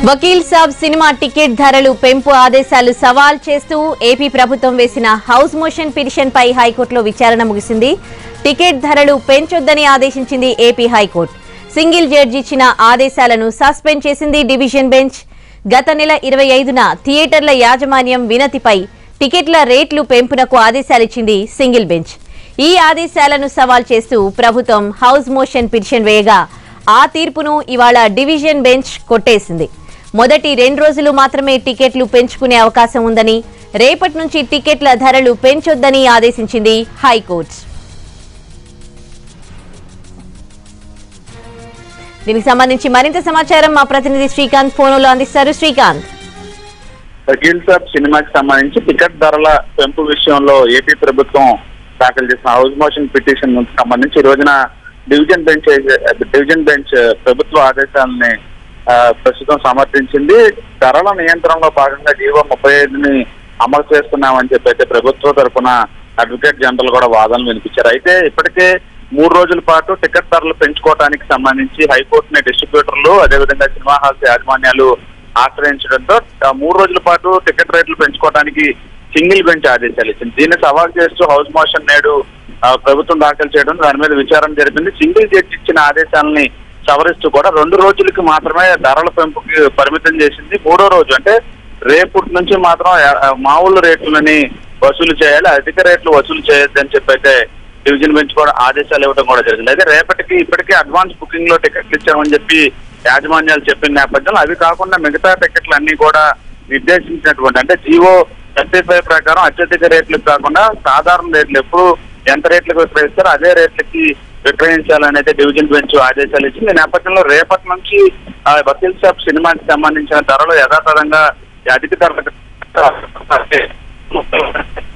వకీల్ సాబ్ cinema ticket ధరలు పెంపు ఆదేశాలు సవాల్ చేస్తూ ఏపీ ప్రభుత్వం వేసిన హౌస్ మోషన్ పిటిషన్ పై హైకోర్టులో విచారణ ముగిసింది టికెట్ ధరలు పెంచొద్దని ఆదేశించింది ఏపీ హైకోర్టు సింగిల్ జడ్జి ఇచ్చిన ఆదేశాలను సస్పెండ్ చేసింది డివిజన్ బెంచ్ గత నెల ఇరవై ఐదున థియేటర్ల యాజమాన్యం వినతిపై టికెట్ల రేట్లు పెంపునకు ఆదేశాలిచ్చింది సింగిల్ బెంచ్ ఈ ఆదేశాలను సవాల్ చేస్తూ ప్రభుత్వం హౌస్ మోషన్ పిటిషన్ వేయగా ఆ తీర్పును ఇవాళ డివిజన్ బెంచ్ కొట్టేసింది మొదటి రెండు రోజులు మాత్రమే టికెట్లు పెంచుకునే అవకాశం ఉందని రేపటి నుంచి టికెట్ల ధరలు పెంచొద్దని ఆదేశించింది హైకోర్టు దీనికి సంబంధించి మరింత సమాచారం మా ప్రతినిధి శ్రీకాంత్ ఫోన్లో అందిస్తారు శ్రీకాంత్ వకీల్ సాబ్ సినిమాకి సంబంధించి టికెట్ ధరల పెంపు విషయంలో ఏపీ ప్రభుత్వం దాఖలు చేసిన హౌస్ మోషన్ పిటిషన్ సంబంధించి ఈ రోజున డివిజన్ బెంచ్ డివిజన్ బెంచ్ ప్రభుత్వ ఆదేశాలని ఆ, ప్రస్తుతం సమర్థించింది ధరల నియంత్రణలో భాగంగా జీవో ముప్పై ఐదుని అమలు చేస్తున్నామని చెప్పి అయితే ప్రభుత్వ తరఫున అడ్వకేట్ జనరల్ కూడా వాదనలు వినిపించారు అయితే ఇప్పటికే మూడు రోజుల పాటు టికెట్ ధరలు పెంచుకోవడానికి సంబంధించి హైకోర్టుని డిస్ట్రిబ్యూటర్లు అదేవిధంగా సినిమా హాల్స్ యాజమాన్యాలు ఆశ్రయించడంతో ఆ మూడు రోజుల పాటు టికెట్ రేట్లు పెంచుకోవడానికి సింగిల్ బెంచ్ ఆదేశాలు ఇచ్చింది దీన్ని సవాల్ చేస్తూ హౌస్ మోషన్ నేడు ఆ, ప్రభుత్వం దాఖలు చేయడం దాని మీద విచారణ జరిపింది సింగిల్ జడ్జి ఇచ్చిన ఆదేశాలని సవరిస్తూ కూడా రెండు రోజులకి మాత్రమే ధరల పెంపుకి పరిమితం చేసింది మూడో రోజు అంటే రేపటి నుంచి మాత్రం ఆ, మామూలు రేట్లని వసూలు చేయాలి అధిక రేట్లు వసూలు చేయొద్దని చెప్పి అయితే డివిజన్ బెంచ్ కూడా ఆదేశాలు ఇవ్వడం కూడా జరిగింది అయితే రేపటికి ఇప్పటికే అడ్వాన్స్ బుకింగ్ లో టికెట్లు ఇచ్చామని చెప్పి యాజమాన్యాలు చెప్పిన నేపథ్యంలో అవి కాకుండా మిగతా టికెట్లు అన్ని కూడా నిర్దేశించినటువంటి అంటే జీవో థర్టీ ఫైవ్ ప్రకారం అత్యధిక రేట్లకు కాకుండా సాధారణ రేట్లు ఎప్పుడు ఎంత రేట్లకు విక్రయిస్తారో అదే రేట్లకి విక్రయించాలని అయితే డివిజన్ బెంచ్ ఆదేశాలు ఇచ్చింది ఈ నేపథ్యంలో రేపటి నుంచి ఆ వకీల్ సాబ్ సినిమాకి సంబంధించిన ధరలు యథాతథంగా అధిక ధరలకు